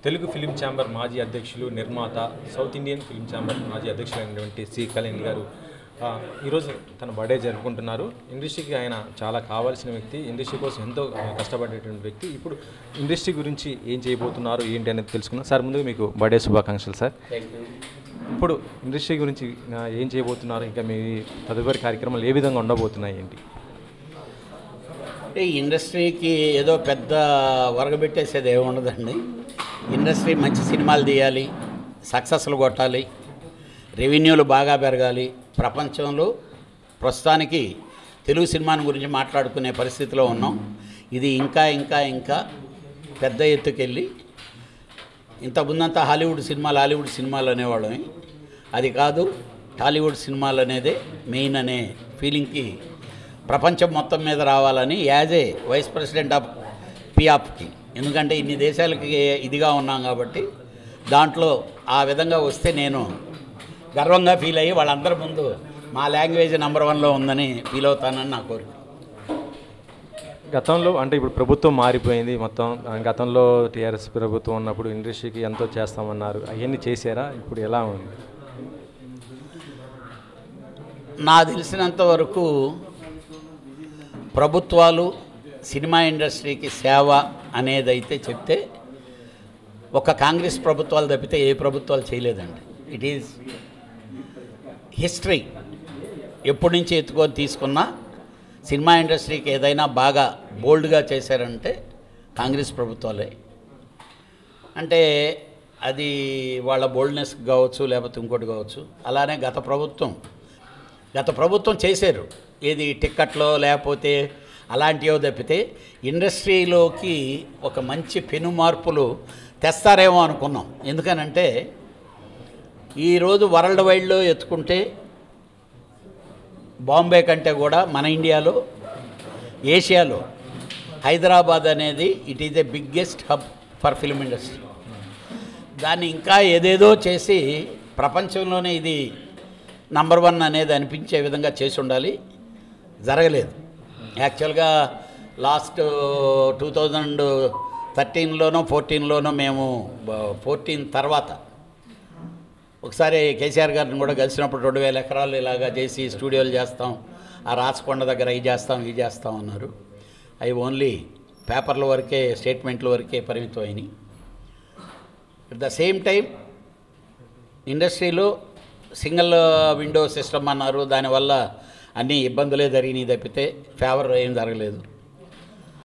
Telugu film chamber మాజీ అధ్యక్షులు నిర్మాత సౌత్ ఇండియన్ ఫిలిం ఛాంబర్ మాజీ అధ్యక్షులైనటువంటి సి కళ్యాణ్ గారు ఆ, ఈరోజు తన బర్త్డే జరుపుకుంటున్నారు ఇండస్ట్రీకి ఆయన చాలా కావాల్సిన వ్యక్తి ఇండస్ట్రీ కోసం ఎంతో ఆ, కష్టపడేటువంటి వ్యక్తి ఇప్పుడు ఇండస్ట్రీ గురించి ఏం చేయబోతున్నారు ఏంటి అనేది తెలుసుకున్నాం సార్ ముందుగా మీకు బర్త్డే శుభాకాంక్షలు సార్ ఇప్పుడు ఇండస్ట్రీ గురించి ఆ, ఏం చేయబోతున్నారు ఇంకా మీ తదుపరి కార్యక్రమాలు ఏ విధంగా ఉండబోతున్నాయి ఏంటి అంటే ఈ ఇండస్ట్రీకి ఏదో పెద్ద వరగబెట్టేసేది ఏమి ఉండదండి ఇండస్ట్రీ మంచి సినిమాలు తీయాలి సక్సెస్లు కొట్టాలి రెవెన్యూలు బాగా పెరగాలి ప్రపంచంలో ప్రస్తుతానికి తెలుగు సినిమాని గురించి మాట్లాడుకునే పరిస్థితిలో ఉన్నాం ఇది ఇంకా ఇంకా ఇంకా పెద్ద ఎత్తుకెళ్ళి ఇంత ముందంతా హాలీవుడ్ సినిమాలు హాలీవుడ్ సినిమాలు అనేవాళ్ళం అది కాదు టాలీవుడ్ సినిమాలు అనేదే మెయిన్ అనే ఫీలింగ్కి ప్రపంచం మొత్తం మీద రావాలని as a vice president of పిఆప్కి ఎందుకంటే ఇన్ని దేశాలకి ఇదిగా ఉన్నాం కాబట్టి దాంట్లో ఆ విధంగా వస్తే నేను గర్వంగా ఫీల్ అయ్యి వాళ్ళందరి ముందు మా లాంగ్వేజ్ నెంబర్ వన్లో ఉందని ఫీల్ అవుతానని నా కోరిక గతంలో అంటే ఇప్పుడు ప్రభుత్వం మారిపోయింది మొత్తం ఆ, గతంలో టీఆర్ఎస్ ప్రభుత్వం ఉన్నప్పుడు ఇండస్ట్రీకి ఎంతో చేస్తామన్నారు అవన్నీ చేశారా ఇప్పుడు ఎలా ఉంది నా తెలిసినంత వరకు ప్రభుత్వాలు సినిమా ఇండస్ట్రీకి సేవ అనేదైతే చెప్తే ఒక కాంగ్రెస్ ప్రభుత్వాలు తప్పితే ఏ ప్రభుత్వాలు చేయలేదండి ఇట్ ఈజ్ హిస్టరీ ఎప్పటి నుంచి ఎత్తుకొని తీసుకున్నా సినిమా ఇండస్ట్రీకి ఏదైనా బాగా బోల్డ్గా చేశారంటే కాంగ్రెస్ ప్రభుత్వాలే అంటే అది వాళ్ళ బోల్డ్నెస్ కావచ్చు లేకపోతే ఇంకోటి కావచ్చు అలానే గత ప్రభుత్వం గత ప్రభుత్వం చేశారు ఏది టిక్కెట్లో లేకపోతే అలాంటివో తప్పితే ఇండస్ట్రీలోకి ఒక మంచి పెను మార్పులు తెస్తారేమో అనుకున్నాం ఎందుకనంటే ఈరోజు వరల్డ్ వైడ్లో ఎత్తుకుంటే బాంబే కంటే కూడా మన ఇండియాలో ఏషియాలో హైదరాబాద్ అనేది it is the biggest hub for film industry దాన్ని ఇంకా ఏదేదో చేసి ప్రపంచంలోనే ఇది నంబర్ వన్ అనేది అనిపించే విధంగా చేసి ఉండాలి జరగలేదు యాక్చువల్గా లాస్ట్ టూ థౌజండ్ థర్టీన్లోనో ఫోర్టీన్లోనో మేము ఫోర్టీన్ తర్వాత ఒకసారి కేసీఆర్ గారిని కూడా కలిసినప్పుడు రెండు వేల ఎకరాలు ఇలాగా చేసి స్టూడియోలు చేస్తాం ఆ రాచకొండ దగ్గర ఇవి చేస్తాం ఇవి చేస్తాం అన్నారు అవి ఓన్లీ పేపర్ల వరకే స్టేట్మెంట్ల వరకే పరిమితం అయినాయి అట్ ద సేమ్ టైం ఇండస్ట్రీలో సింగిల్ విండో సిస్టమ్ అన్నారు దానివల్ల అన్ని ఇబ్బందులే జరిగినాయి తప్పితే ఫేవర్ ఏం జరగలేదు